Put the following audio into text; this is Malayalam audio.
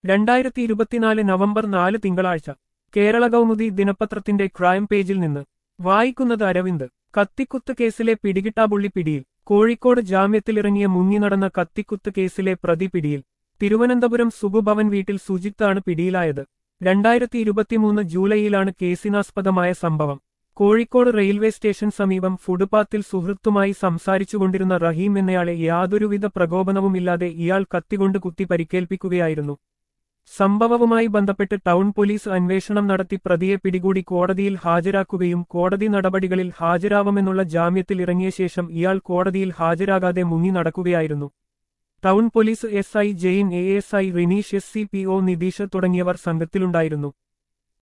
രണ്ടായിരത്തി ഇരുപത്തിനാല് നവംബർ നാല് തിങ്കളാഴ്ച കേരള കൗമുദി ദിനപത്രത്തിന്റെ ക്രൈം പേജിൽ നിന്ന് വായിക്കുന്നത് അരവിന്ദ് കത്തിക്കുത്ത് കേസിലെ പിടികിട്ടാപുള്ളി പിടിയിൽ കോഴിക്കോട് ജാമ്യത്തിലിറങ്ങിയ മുങ്ങി നടന്ന കത്തിക്കുത്ത് കേസിലെ പ്രതി പിടിയിൽ തിരുവനന്തപുരം സുബുഭവൻ വീട്ടിൽ സുജിത്താണ് പിടിയിലായത് രണ്ടായിരത്തി ഇരുപത്തിമൂന്ന് ജൂലൈയിലാണ് കേസിനാസ്പദമായ സംഭവം കോഴിക്കോട് റെയിൽവേ സ്റ്റേഷൻ സമീപം ഫുട്പാത്തിൽ സുഹൃത്തുമായി സംസാരിച്ചുകൊണ്ടിരുന്ന റഹീം എന്നയാളെ യാതൊരുവിധ പ്രകോപനവുമില്ലാതെ ഇയാൾ കത്തികൊണ്ട് കുത്തി പരിക്കേൽപ്പിക്കുകയായിരുന്നു സംഭവവുമായി ബന്ധപ്പെട്ട് ടൗൺ പോലീസ് അന്വേഷണം നടത്തി പ്രതിയെ പിടികൂടി കോടതിയിൽ ഹാജരാക്കുകയും കോടതി നടപടികളിൽ ഹാജരാവുമെന്നുള്ള ജാമ്യത്തിൽ ഇറങ്ങിയ ശേഷം ഇയാൾ കോടതിയിൽ ഹാജരാകാതെ മുങ്ങി നടക്കുകയായിരുന്നു town police S I Jain A S I Rineesh S C P O Nitheesh തുടങ്ങിയവർ സംഘത്തിലുണ്ടായിരുന്നു